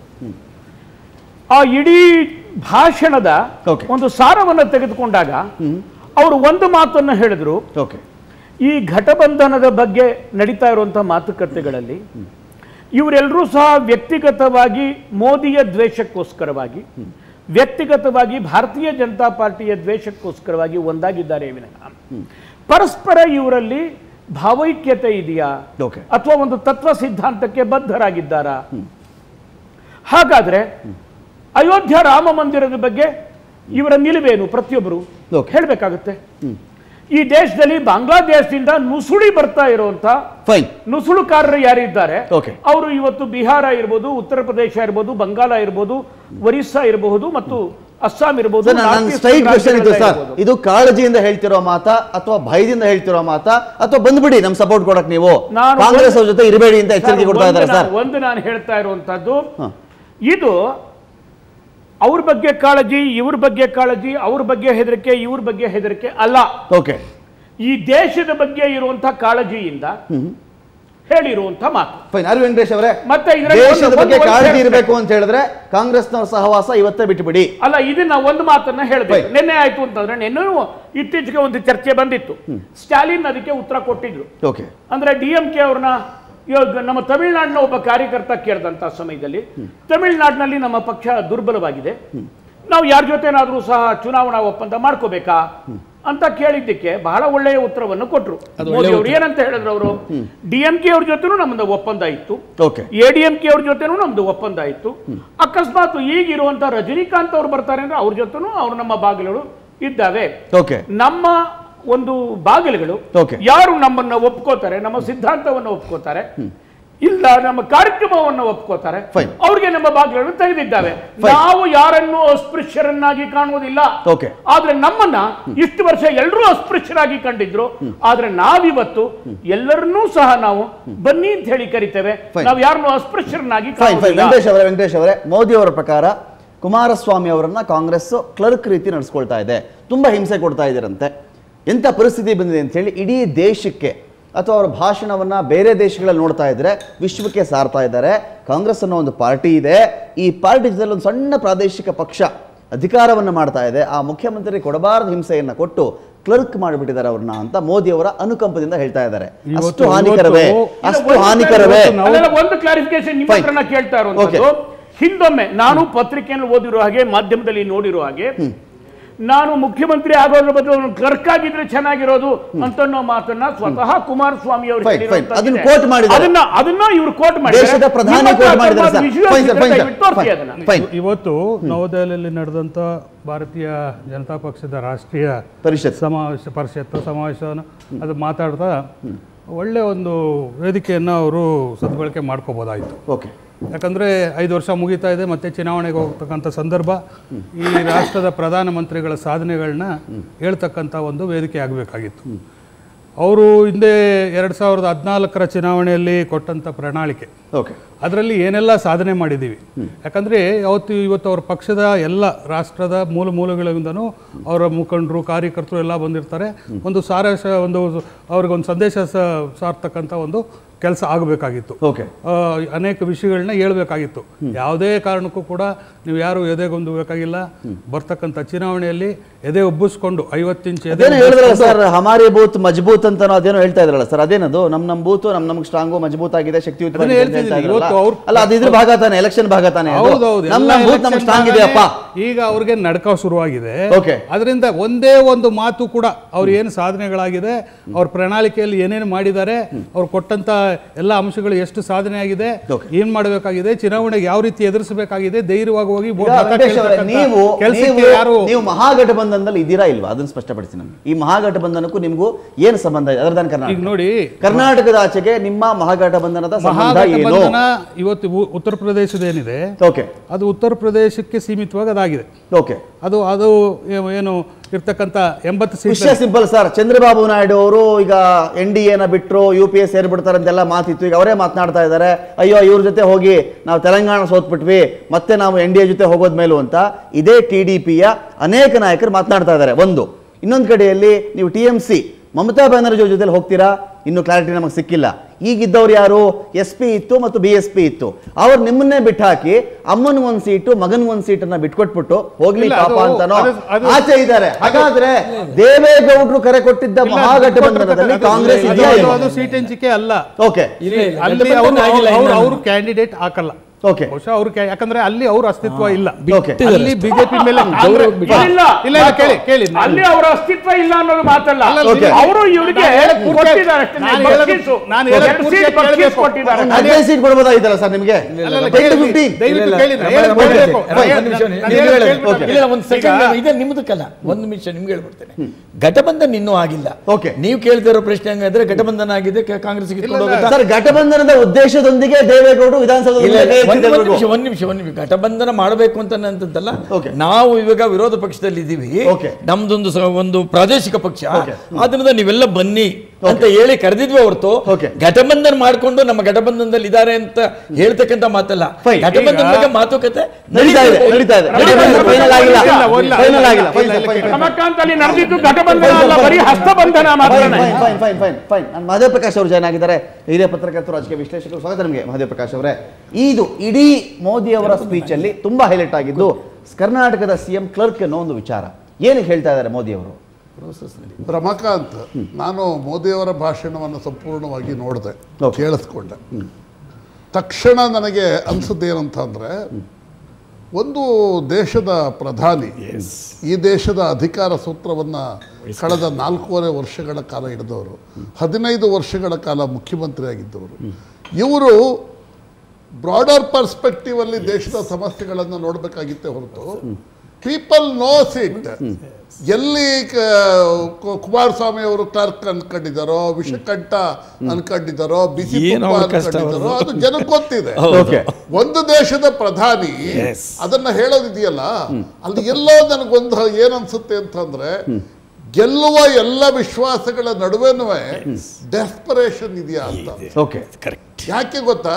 ಆ ಇಡೀ ಭಾಷಣದ Okay. ಒಂದು ಸಾರವನ್ನು ತೆಗೆದುಕೊಂಡಾಗ ಅವರು ಒಂದು ಮಾತನ್ನು ಹೇಳಿದ್ರು ಓಕೆ ಈ ಘಟಬಂಧನದ ಬಗ್ಗೆ ನಡೀತಾ ಇರುವಂತಹ ಮಾತುಕತೆಗಳಲ್ಲಿ ಇವರೆಲ್ಲರೂ ಸಹ ವ್ಯಕ್ತಿಗತವಾಗಿ ಮೋದಿಯ ದ್ವೇಷಕ್ಕೋಸ್ಕರವಾಗಿ ವ್ಯಕ್ತಿಗತವಾಗಿ ಭಾರತೀಯ ಜನತಾ ಪಾರ್ಟಿಯ ದ್ವೇಷಕ್ಕೋಸ್ಕರವಾಗಿ ಒಂದಾಗಿದ್ದಾರೆ ವಿನಃ ಪರಸ್ಪರ ಇವರಲ್ಲಿ ಭಾವೈಕ್ಯತೆ ಇದೆಯಾ ಓಕೆ ಅಥವಾ ಒಂದು ತತ್ವ ಸಿದ್ಧಾಂತಕ್ಕೆ ಬದ್ಧರಾಗಿದ್ದಾರಾ ಹಾಗಾದ್ರೆ ಅಯೋಧ್ಯ ರಾಮ ಮಂದಿರದ ಬಗ್ಗೆ ಇವರ ನಿಲುವೇನು ಪ್ರತಿಯೊಬ್ಬರು Okay. ಹೇಳಬೇಕಾಗುತ್ತೆ ಈ ದೇಶದಲ್ಲಿ ಬಾಂಗ್ಲಾದೇಶದಿಂದ ನುಸುಳಿ ಬರ್ತಾ ಇರುವಂತ ಫೈನ್ ನುಸುಳುಕಾರರು ಯಾರಿದ್ದಾರೆ Okay. ಅವರು ಇವತ್ತು ಬಿಹಾರ ಇರ್ಬೋದು ಉತ್ತರ ಪ್ರದೇಶ ಇರ್ಬೋದು ಬಂಗಾಲ ಇರ್ಬೋದು ಒರಿಸ್ಸಾ ಇರಬಹುದು ಮತ್ತು ಅಸ್ಸಾಂ ಇರಬಹುದು ಸರ್ ನನ್ನ ನಾರ್ತ್ ಸ್ಟ್ರೈಟ್ ಈಸ್ಟ್ ಕ್ವಶನ್ ಇತ್ತು ಸರ್ ಇರ್ಬೋದು. ಇದು ಕಾಳಜಿಯಿಂದ ಹೇಳ್ತಿರೋ ಮಾತಾ ಅಥವಾ ಭಯದಿಂದ ಹೇಳ್ತಿರೋ ಮಾತಾ ಅಥವಾ ಬಂದ್ಬಿಡಿ ನಮ್ ಸಪೋರ್ಟ್ ಕೊಡಕ್ ನೀವು ನಾನು ಕಾಂಗ್ರೆಸ್ ಅವ್ರ ಜೊತೆ ಇರಬೇಡಿ ಅಂತ ಸರ್, ಎಚ್ಚರಿಕೆ ಕೊಡ್ತಾ ಒಂದು ಇದ್ದಾರೆ ಸರ್ ನಾ- ಒಂದು ನಾನು ಹೇಳ್ತಾ ಇರುವಂತದ್ದು ಹ. ಇದು ಅವ್ರ ಬಗ್ಗೆ ಕಾಳಜಿ ಇವ್ರ ಬಗ್ಗೆ ಕಾಳಜಿ ಅವ್ರ ಬಗ್ಗೆ ಹೆದರಿಕೆ ಇವ್ರ ಬಗ್ಗೆ ಹೆದರಿಕೆ ಅಲ್ಲ ಓಕೆ ಈ ದೇಶದ ಬಗ್ಗೆ ಇರುವಂತಹ ಕಾಳಜಿಯಿಂದ ಹೇಳಿರುವಂತ ಮಾತು ಫೈನ್ ಆರ್ ವೆಂಕಟೇಶ್ ಅವರೇ ಮತ್ತೆ ಇದರಲ್ಲಿ ದೇಶದ ಒಂದು- ಬಗ್ಗೆ ಒಂದು- ಒಂದು ಕಾಳಜಿ ಹೇಳ್ತೀನಿ. ಇರಬೇಕು ಅಂತ ಹೇಳಿದ್ರೆ ಕಾಂಗ್ರೆಸ್ನವ್ರ ಸಹವಾಸ ಇವತ್ತೇ ಬಿಟ್ಟುಬಿಡಿ ಅಲ್ಲ ಇದನ್ನ ಒಂದು ಮಾತನ್ನ ಹೇಳ್ಬೇಕು Fine. ನಿನ್ನೆ ಆಯ್ತು ಅಂತಂದ್ರೆ ನಿನ್ನೆ ಇತ್ತೀಚೆಗೆ ಒಂದು ಚರ್ಚೆ ಬಂದಿತ್ತು ಸ್ಟಾಲಿನ್ ಅದಕ್ಕೆ ಉತ್ತರ ಕೊಟ್ಟಿದ್ರು ಓಕೆ ಅಂದ್ರೆ ಡಿ ಎಂ ಕೆ ಅವ್ರನ್ನ ಇವಾಗ ನಮ್ಮ ತಮಿಳುನಾಡಿನ ಒಬ್ಬ ಕಾರ್ಯಕರ್ತ ಕೇಳಿದಂತ ಸಮಯದಲ್ಲಿ ತಮಿಳುನಾಡಿನಲ್ಲಿ ನಮ್ಮ ಪಕ್ಷ ದುರ್ಬಲವಾಗಿದೆ ನಾವು ಯಾರ ಜೊತೆನಾದ್ರೂ ಸಹ ಚುನಾವಣಾ ಒಪ್ಪಂದ ಮಾಡ್ಕೋಬೇಕಾ ಅಂತ ಕೇಳಿದ್ದಕ್ಕೆ ಬಹಳ ಒಳ್ಳೆಯ ಉತ್ತರವನ್ನು ಕೊಟ್ರು ಅದು ಮೋದಿ ಒಳ್ಳೆಯ ಅವರು ಏನಂತ ಹೇಳಿದ್ರು ಅವರು ಡಿ ಎಂ ಕೆ ಅವ್ರ ಜೊತೆನೂ ನಮ್ಮದು ಒಪ್ಪಂದ ಇತ್ತು okay A D M K ಅವ್ರ ಜೊತೆನೂ ನಮ್ದು ಒಪ್ಪಂದ ಇತ್ತು ಅಕಸ್ಮಾತ್ ಈಗಿರುವಂತ ರಜನಿಕಾಂತ್ ಅವ್ರು ಬರ್ತಾರೆ ಅಂದ್ರೆ ಅವ್ರ ಜೊತೆನೂ ಅವ್ರು ನಮ್ಮ ಬಾಗಿಲುಗಳು ಇದ್ದಾವೆ ಓಕೆ ನಮ್ಮ ಒಂದು ಬಾಗಿಲುಗಳು Okay. ಯಾರು ನಮ್ಮನ್ನ ಒಪ್ಕೋತಾರೆ ನಮ್ಮ ಸಿದ್ಧಾಂತವನ್ನು ಒಪ್ಕೋತಾರೆ ಇಲ್ಲ ನಮ್ಮ ಕಾರ್ಯಕ್ರಮವನ್ನು ಒಪ್ಕೋತಾರೆ Fine. ಅವ್ರಿಗೆ ನಮ್ಮ ಬಾಗಿಲುಗಳು ತೆಗೆದಿದ್ದಾವೆ Fine. ನಾವು ಯಾರನ್ನು ಅಸ್ಪೃಶ್ಯರನ್ನಾಗಿ ಕಾಣುವುದಿಲ್ಲ Okay. ಆದ್ರೆ ನಮ್ಮನ್ನ ಇಷ್ಟು ವರ್ಷ ಎಲ್ಲರೂ ಅಸ್ಪೃಶ್ಯರಾಗಿ ಕಂಡಿದ್ರು ಆದ್ರೆ ನಾವಿವತ್ತು ಎಲ್ಲರನ್ನೂ ಸಹ ನಾವು ಬನ್ನಿ ಅಂತ ಹೇಳಿ ಕರಿತೇವೆ Fine. ನಾವು ಯಾರನ್ನು ಅಸ್ಪೃಶ್ಯರನ್ನಾಗಿ ಫೈನ್ ಫೈನ್ ಕಾಣುವುದಿಲ್ಲ ವೆಂಕಟೇಶ್ ಅವರೇ ವೆಂಕಟೇಶ್ ಅವರೇ ಮೋದಿ ಅವರ ಪ್ರಕಾರ ಕುಮಾರಸ್ವಾಮಿ ಅವರನ್ನ ಕಾಂಗ್ರೆಸ್ ಕ್ಲರ್ಕ್ ರೀತಿ ನಡೆಸ್ಕೊಳ್ತಾ ಇದೆ ತುಂಬಾ ಹಿಂಸೆ ಕೊಡ್ತಾ ಇದ್ದೀರಂತೆ ಎಂಥ ಪರಿಸ್ಥಿತಿ ಬಂದಿದೆ ಅಂತ ಹೇಳಿ ಇಡೀ ದೇಶಕ್ಕೆ ಅಥವಾ ಅವರ ಭಾಷಣವನ್ನ ಬೇರೆ ದೇಶಗಳಲ್ಲಿ ನೋಡ್ತಾ ಇದ್ರೆ ವಿಶ್ವಕ್ಕೆ ಸಾರ್ತಾ ಇದ್ದಾರೆ ಕಾಂಗ್ರೆಸ್ ಅನ್ನೋ ಒಂದು ಪಾರ್ಟಿ ಇದೆ ಈ ಪಾರ್ಟಿ ಜೊತೆಲಿ ಒಂದು ಸಣ್ಣ ಪ್ರಾದೇಶಿಕ ಪಕ್ಷ ಅಧಿಕಾರವನ್ನು ಮಾಡ್ತಾ ಇದೆ ಆ ಮುಖ್ಯಮಂತ್ರಿ ಕೊಡಬಾರದು ಹಿಂಸೆಯನ್ನ ಕೊಟ್ಟು ಕ್ಲರ್ಕ್ ಮಾಡಿಬಿಟ್ಟಿದ್ದಾರೆ ಅವ್ರನ್ನ ಅಂತ ಮೋದಿ ಅವರ ಅನುಕಂಪದಿಂದ ಹೇಳ್ತಾ ಇದ್ದಾರೆ ಅಷ್ಟು ಇವತ್ತು- ಹಾನಿಕರವೇ ಇವತ್ತು- ಅಷ್ಟು ಇಲ್ಲ, ಒಂದು ಹಾನಿಕರವೇ ಇವತ್ತು ನಾವು- ಅಲ್ಲೆಲ್ಲ ಒಂದು ಕ್ಲಾರಿಫಿಕೇಶನ್ ನಿಮ್ಮ Fine. ಹತ್ರನ ಕೇಳ್ತಾ ಇರುವಂತದ್ದು ಹಿಂದೊಮ್ಮೆ ನಾನು ಪತ್ರಿಕೆಯನ್ನು ಓದಿರೋ ಹಾಗೆ ಮಾಧ್ಯಮದಲ್ಲಿ ನೋಡಿರೋ ಹಾಗೆ ನಾನು ಮುಖ್ಯಮಂತ್ರಿ ಆಗೋದ್ರ ಬದಲು ಕ್ಲರ್ಕ್ ಆಗಿದ್ರೆ ಚೆನ್ನಾಗಿರೋದು ಅಂತನ್ನೋ ಮಾತನ್ನ ಸ್ವತಃ ಕುಮಾರಸ್ವಾಮಿ ಅವರು Fine, fine. ಹೇಳಿರುವಂತದ್ದಿದೆ. ಅದನ್ನ quote ಮಾಡಿದ್ದಾರೆ. ಅದನ್ನ ಅದನ್ನ ಇವರು ಕೋಟ್ ಮಾಡಿದ್ದಾರೆ ದೇಶದ ಪ್ರಧಾನಿ ನಿಮ್ಮ ಹತ್ರ ಕೋಟ್ ಮಾಡಿದ್ದಾರೆ ಸ್ವಲ್ಪ ಸರ್ visuals ಫೈನ್ ಸರ್ ಇದ್ರೆ ಫೈನ್ ದಯವಿಟ್ಟು ತೋರಿಸಿ ಸರ್ ಅದನ್ನ. ಫೈನ್ ಇವತ್ತು ನವದೆಹಲಿಯಲ್ಲಿ ನಡೆದಂಥ ಭಾರತೀಯ ಜನತಾ ಪಕ್ಷದ ರಾಷ್ಟ್ರೀಯ ಪರಿಷತ್ ಸಮಾವೇಶ ಪರಿಷತ್ತು ಸಮಾವೇಶವನ್ನು ಅದು ಮಾತಾಡ್ತಾ ಒಳ್ಳೆ ಒಂದು ವೇದಿಕೆಯನ್ನು ಅವರು ಸದ್ಬಳಕೆ ಮಾಡ್ಕೋಬೋದಾಯಿತು ಓಕೆ ಯಾಕಂದರೆ ಐದು ವರ್ಷ ಮುಗೀತಾ ಇದೆ ಮತ್ತೆ ಚುನಾವಣೆಗೆ ಹೋಗ್ತಕ್ಕಂಥ ಸಂದರ್ಭ ಈ ರಾಷ್ಟ್ರದ ಪ್ರಧಾನಮಂತ್ರಿಗಳ ಸಾಧನೆಗಳನ್ನ ಹೇಳ್ತಕ್ಕಂಥ ಒಂದು ವೇದಿಕೆ ಆಗಬೇಕಾಗಿತ್ತು ಅವರು ಹಿಂದೆ ಎರಡು ಸಾವಿರದ ಹದಿನಾಲ್ಕರ ಚುನಾವಣೆಯಲ್ಲಿ ಕೊಟ್ಟಂಥ ಪ್ರಣಾಳಿಕೆ ಓಕೆ ಅದರಲ್ಲಿ ಏನೆಲ್ಲ ಸಾಧನೆ ಮಾಡಿದ್ದೀವಿ ಯಾಕಂದರೆ ಯಾವತ್ತು ಇವತ್ತು ಅವ್ರ ಪಕ್ಷದ ಎಲ್ಲ ರಾಷ್ಟ್ರದ ಮೂಲ ಮೂಲೆಗಳಿಂದನೂ ಅವರ ಮುಖಂಡರು ಕಾರ್ಯಕರ್ತರು ಎಲ್ಲ ಬಂದಿರ್ತಾರೆ ಒಂದು ಸಾರಾಂಶ ಒಂದು ಅವ್ರಿಗೊಂದು ಸಂದೇಶ ಸ- ಸಾರ್ತಕ್ಕಂಥ ಒಂದು ಕೆಲಸ ಆಗಬೇಕಾಗಿತ್ತು ಓಕೆ ಆ, ಅನೇಕ ವಿಷಯಗಳನ್ನ ಹೇಳ್ಬೇಕಾಗಿತ್ತು ಯಾವುದೇ ಕಾರಣಕ್ಕೂ ಕೂಡ ನೀವು ಯಾರು ಎದೆಗೊಂದಬೇಕಾಗಿಲ್ಲ ಬರ್ತಕ್ಕಂಥ ಚುನಾವಣೆಯಲ್ಲಿ ಎದೆ ಉಬ್ಬಿಸ್ಕೊಂಡು ಐವತ್ತು ಇಂಚ್ ಎದೆ ಅದೇನೋ ಹೇಳಿದ್ರಲ್ಲ ಉಬ್ಬಿಸ್ಕೊಂಡು ಸರ್ ಹಮಾರಿ ಬೂತ್ ಮಜಬೂತ್ ಅಂತ ಅದೇನೋ ಹೇಳ್ತಾ ಇದ್ರಲ್ಲ ಸರ್ ಅದೇನದು ನಮ್ ನಮ್ ಬೂತ್ ನಮ್ ನಮ್ಗೆ ಸ್ಟ್ರಾಂಗು ಮಜಬೂತ್ ಆಗಿದೆ ಶಕ್ತಿಯುತ ಅದನ್ನೇ ಹೇಳ್ತಿದ್ದೀನಿ. ಇವತ್ತು ಅವ್ರು- ಅಲ್ಲ ಅದು ಇದ್ರ ಭಾಗ ತಾನೆ ಎಲೆಕ್ಷನ್ ಭಾಗ ತಾನೆ ಅದು. ಹೌದೌದು ನಮ್ ಎಲ್ಲ ನಮ್ ಬೂತ್ ನಮ್ಗೆ election ಸ್ಟ್ರಾಂಗ್ ಇದೆಯಪ್ಪ ಭಾಗನೇ ಈಗ ಅವ್ರಿಗೆ ನಡ್ಕ ಶುರುವಾಗಿದೆ Okay. ಅದರಿಂದ ಒಂದೇ ಒಂದು ಮಾತು ಕೂಡ ಅವ್ರು ಏನು ಸಾಧನೆಗಳಾಗಿದೆ ಅವ್ರ ಪ್ರಣಾಳಿಕೆಯಲ್ಲಿ ಏನೇನು ಮಾಡಿದ್ದಾರೆ ಅವ್ರು ಕೊಟ್ಟಂತ ಎಲ್ಲ ಅಂಶಗಳು ಎಷ್ಟು ಸಾಧನೆ ಆಗಿದೆ Okay. ಏನ್ ಮಾಡಬೇಕಾಗಿದೆ ಚುನಾವಣೆಗೆ ಯಾವ ರೀತಿ ಎದುರಿಸಬೇಕಾಗಿದೆ ಧೈರ್ಯವಾಗಿ ಹೋಗಿ ಈಗ vote ಮತ ವೆಂಕಟೇಶ್ ಅವರೇ, ಕೇಳ್ತಕ್ಕಂಥ ನೀವು ಕೆಲ್ಸಕ್ಕೆ ನೀವು- ಯಾರು ನೀವು ಮಹಾಗಠಬಂಧನದಲ್ಲಿ ಇದ್ದೀರಾ ಇಲ್ವಾ ಅದನ್ನ ಸ್ಪಷ್ಟಪಡಿಸಿ ನಮ್ಗೆ ಈ ಮಹಾಗಠಬಂಧನಕ್ಕೂ ನಿಮ್ಗೂ ಏನು ಸಂಬಂಧ ಇದೆ ಅದರ ಈಗ ಕರ್ನಾಟಕ ನೋಡಿ ಕರ್ನಾಟಕದ ಆಚೆಗೆ ನಿಮ್ಮ ಮಹಾಗಠಬಂಧನದ ಸಂಬಂಧ ಏನು ಮಹಾಗಠಬಂಧನ ಇವತ್ತು ಉ- ಉತ್ತರ ಪ್ರದೇಶದ ಏನಿದೆ ಓಕೆ ಅದು ಉತ್ತರ ಪ್ರದೇಶಕ್ಕೆ ಸೀಮಿತವಾಗಿ ಅದಾಗಿದೆ ಓಕೆ ಅದು ಅದು ಏ- ಏನು ಇರ್ತಕ್ಕಂಥ ಎಂಬತ್ತು ಸೀಟ್ ವಿಷಯ ಸಿಂಪಲ್ ಸರ್ ಚಂದ್ರಬಾಬು ನಾಯ್ಡು ಅವರು ಈಗ ಎನ್ ಡಿ ಎನ ಬಿಟ್ಟರು ಯು ಪಿ ಎಸ್ ಸೇರ್ಬಿಡ್ತಾರೆ ಅಂತೆಲ್ಲ ಮಾತಿತ್ತು ಈಗ ಅವರೇ ಮಾತನಾಡ್ತಾ ಇದ್ದಾರೆ ಅಯ್ಯೋ ಇವ್ರ ಜೊತೆ ಹೋಗಿ ನಾವು ತೆಲಂಗಾಣ ಸೋತ್ಬಿಟ್ವಿ ಮತ್ತೆ ನಾವು ಎನ್ ಡಿ ಎ ಜೊತೆ ಹೋಗೋದ್ ಮೇಲೂ ಅಂತ ಇದೇ ಟಿ ಡಿ ಪಿಯ ಅನೇಕ ನಾಯಕರು ಮಾತನಾಡ್ತಾ ಇದ್ದಾರೆ ಒಂದು ಇನ್ನೊಂದು ಕಡೆಯಲ್ಲಿ ನೀವು T M C Mamata Banerjee ಜೊತೆ ಹೋಗ್ತೀರಾ ಇನ್ನು ಕ್ಲಾರಿಟಿ ನಮಗೆ ಸಿಕ್ಕಿಲ್ಲ ಈಗಿದ್ದವ್ರು ಯಾರು ಎಸ್ ಪಿ ಇತ್ತು ಮತ್ತು ಬಿ ಎಸ್ ಪಿ ಇತ್ತು ಅವ್ರು ನಿಮ್ಮನ್ನೇ ಬಿಟ್ಟಾಕಿ ಅಮ್ಮನ ಒಂದ್ ಸೀಟು ಮಗನ್ ಒಂದ್ ಸೀಟನ್ನ ಬಿಟ್ಕೊಟ್ಬಿಟ್ಟು ಹೋಗ್ಲಿ ಇಲ್ಲ, ಪಾಪ ಅದು- ಅಂತನೋ ಅದು- ಅದು- ಆಚೆ ಇದ್ದಾರೆ ಹಾಗಾದ್ರೆ ದೇವೇಗೌಡರು ಕರೆ ಕೊಟ್ಟಿದ್ದ ಇಲ್ಲ, ಮಹಾಗಠಬಂಧನದಲ್ಲಿ ಅದು- ಕಾಂಗ್ರೆಸ್ ಅದು- ಇದೆಯಾ ಅದು- ಇಲ್ವಾ? ಅದು ಸೀಟ್ ಹಂಚಿಕೆ ಅಲ್ಲ ಓಕೆ ಇಲ್ಲ ಇಲ್ಲ ಅಲ್ಲಿ ಗಠಬಂಧನ ಆಗಿಲ್ಲ ಇನ್ನು. ಅವರು ಕ್ಯಾಂಡಿಡೇಟ್ ಹಾಕಲ್ಲ ಓಕೆ ಬಹುಶಃ ಅವ್ರು ಕ್ಯಾ- ಯಾಕಂದ್ರೆ ಅಲ್ಲಿ ಅವ್ರ ಅಸ್ತಿತ್ವ ಇಲ್ಲ ಓಕೆ ಅಲ್ಲಿ ಬಿಜೆಪಿ ಮೇಲೆ ಗೌರವ ಕಾಂಗ್ರೆಸ್- ಬಿಟ್ಟು. ಇಲ್ಲ ಇಲ್ಲ ಇಲ್ಲ ಕೇಳಿ ಕೇಳಿ ನಾನು- ಅಲ್ಲಿ ಅವರ ಅಸ್ತಿತ್ವ ಇಲ್ಲ ಅನ್ನೋದು ಮಾತಲ್ಲ ಅಲ್ಲ, Okay. ಅವರು ಇವರಿಗೆ ನಾನು ಹೇಳೋದು ಪೂರ್ತಿ- ಕೊಟ್ಟಿದ್ದಾರೆ ಅಷ್ಟೇ. ನಾನು ಹೇಳೋದು- ಬಕ್ಷೀಸು. ನಾನು ಹೇಳೋದು ಎರಡು ಪೂರ್ತಿ ಸೀಟ್ ಬಕ್ಷೀಸ್ ಕೇಳಬೇಕು. ಕೊಟ್ಟಿದ್ದಾರೆ ಒಂದು ಹದಿನೈದು ಸೀಟ್ ಕೊಡ್ಬೋದಾಗಿತ್ತಲ್ಲ ಸರ್ ನಿಮಗೆ ಅಲ್ಲ, ಅಲ್ಲ, 10 to ಕೇಳಿ, 15. ದಯವಿಟ್ಟು ಇಲ್ಲ, ಕೇಳಿ, ಇಲ್ಲ, ನಾನು ಹೇಳೋದು ಒಂದು ಕೇಳಬೇಕು. ನಿಮಿಷ, ನಾನು ಒಂದು ನಿಮಿಷ, ನಾನು ನೀವು ಹೇಳೋದು ಹೇಳೋದು. ಕೇಳ್ಬಿಟ್ಟು ಇಲ್ಲ, ಒಂದು ಈಗ- ಸೆಕೆಂಡ್ ಇದೆ ನಿಮ್ದಕ್ಕಲ್ಲ ಒಂದು ನಿಮಿಷ ನಿಮ್ಗೆ ಹೇಳ್ಬಿಡ್ತೇನೆ ಘಟಬಂಧನ್ ಇನ್ನೂ ಆಗಿಲ್ಲ Okay. ನೀವು ಕೇಳ್ತಿರೋ ಪ್ರಶ್ನೆ ಹಂಗಾದ್ರೆ ಘಟಬಂಧನ ಆಗಿದೆ ಕಾಂಗ್ರೆಸ್ ಇಲ್ಲ, ಇಲ್ಲ, ಸರ್ ಘಟಬಂಧನದ ಉದ್ದೇಶದೊಂದಿಗೆ ದೇವೇಗೌಡರು ವಿಧಾನಸೌಧದಲ್ಲಿ ಇಲ್ಲ, ಇಲ್ಲ, ಕೈ ಒಂದ್- ಒಂದ್ ಎತ್ತಿದ್ರು. ನಿಮಿಷ ಒಂದ್ ನಿಮಿಷ ಒಂದ್ ನಿಮಿಷ ಘಟಬಂಧನ ಮಾಡಬೇಕು ಅಂತ ಅಂತಲ್ಲ Okay. ನಾವು ಇವಾಗ ವಿರೋಧ ಪಕ್ಷದಲ್ಲಿ ಇದ್ದೀವಿ Okay. ನಮ್ದೊಂದು ಸ- ಒಂದು ಪ್ರಾದೇಶಿಕ ಪಕ್ಷ Okay. ಅದರಿಂದ ನೀವೆಲ್ಲ ಬನ್ನಿ ಅಂತ ಹೇಳಿ ಕರೆದಿದ್ವಿ ಹೊರತು Okay. ಘಟಬಂಧನ ಮಾಡ್ಕೊಂಡು ನಮ್ಮ ಘಟಬಂಧನದಲ್ಲಿ ಇದ್ದಾರೆ ಅಂತ ಹೇಳ್ತಕ್ಕಂತ ಮಾತಲ್ಲ Fine. ಘಟಬಂಧನ ಈಗ- ಬಗ್ಗೆ ಮಾತುಕತೆ ನಡೀತಾ ಇದೆ ನಡೀತಾ ಇದೆ ಘಟಬಂಧನ ಫೈನಲ್ ಆಗಿಲ್ಲ ಇಲ್ಲ, ಇಲ್ಲ, ಫೈನಲ್ ಇಲ್ಲ, ಆಗಿಲ್ಲ ಇಲ್ಲ, ಫೈನ್ ಇಲ್ಲ, ಫೈನ್ ಇಲ್ಲ, ಫೈನ್ ರಮಕಾಂತ್ ಅಲ್ಲಿ ನಡೆದಿದ್ದು ಘಟಬಂಧನ ಅಲ್ಲ ಬರೀ ಹಸ್ತಬಂಧನ ಮಾತ್ರ fine fine fine fine fine ನಾನು ಮಹದೇವ್ ಪ್ರಕಾಶ್ ಅವರು ಜಾಯ್ನ್ ಆಗಿದ್ದಾರೆ ಹಿರಿಯ ಪತ್ರಕರ್ತರು ರಾಜಕೀಯ ವಿಶ್ಲೇಷಕರು ಸ್ವಾಗತ ನಿಮಗೆ ಮಹದೇವ್ ಪ್ರಕಾಶ್ ಅವರೇ ಇದು ಇಡೀ ಮೋದಿ ಅವರ ಸ್ಪೀಚ್ ಅಲ್ಲಿ ತುಂಬಾ ಹೈಲೈಟ್ ಆಗಿದ್ದು ಕರ್ನಾಟಕದ ಸಿಎಂ ಕ್ಲರ್ಕ್ ಅನ್ನೋ ಒಂದು ವಿಚಾರ ಏನಕ್ಕೆ ಹೇಳ್ತಾ ಇದ್ದಾರೆ ಮೋದಿ ಅವರು ರಮಾಕಾಂತ್ ನಾನು ಮೋದಿಯವರ ಭಾಷಣವನ್ನು ಸಂಪೂರ್ಣವಾಗಿ ನೋಡಿದೆ Okay. ಕೇಳಿಸ್ಕೊಂಡೆ ತಕ್ಷಣ ನನಗೆ ಅನ್ಸುತ್ತೇನಂತ ಅಂದರೆ ಒಂದು ದೇಶದ ಪ್ರಧಾನಿ ಈ ದೇಶದ ಅಧಿಕಾರ ಸೂತ್ರವನ್ನು ಕಳೆದ ನಾಲ್ಕೂವರೆ ವರ್ಷಗಳ ಕಾಲ ಹಿಡಿದವರು ಹದಿನೈದು ವರ್ಷಗಳ ಕಾಲ ಮುಖ್ಯಮಂತ್ರಿ ಆಗಿದ್ದವರು ಇವರು ಬ್ರಾಡರ್ ಪರ್ಸ್ಪೆಕ್ಟಿವ್ ಅಲ್ಲಿ ದೇಶದ ಸಮಸ್ಯೆಗಳನ್ನು ನೋಡಬೇಕಾಗಿತ್ತೇ ಹೊರತು ಪೀಪಲ್ ನೋಸ್ ಇಟ್ ಎಲ್ಲಿ ಕ- ಕು- ಕುಮಾರಸ್ವಾಮಿ ಅವರು ಕ್ಲರ್ಕ್ ಅನ್ಕೊಂಡಿದ್ದಾರೋ ವಿಷಕಂಠ ಅನ್ಕೊಂಡಿದ್ದಾರೋ ಬಿಸಿ ಏನು ತುಪ್ಪ ಅವ್ರ ಕಷ್ಟ ಅನ್ಕೊಂಡಿದ್ದಾರೋ ಅವ್ರದ್ದು? ಅದು ಜನಕ್ಕೆ ಗೊತ್ತಿದೆ ಓಕೆ ಒಂದು ದೇಶದ ಪ್ರಧಾನಿ ಅದನ್ನ ಹೇಳೋದಿದೆಯಲ್ಲ ಅಲ್ಲಿ ಎಲ್ಲೋ ನನಗೊಂದು ಏನನ್ಸುತ್ತೆ ಅಂತಂದ್ರೆ ಗೆಲ್ಲುವ ಎಲ್ಲ ವಿಶ್ವಾಸಗಳ ನಡುವೆನೂ ಡೆಸ್ಪರೇಷನ್ ಇದೆಯಾ ಅಂತ ಓಕೆ ಕರೆಕ್ಟ್ ಯಾಕೆ ಗೊತ್ತಾ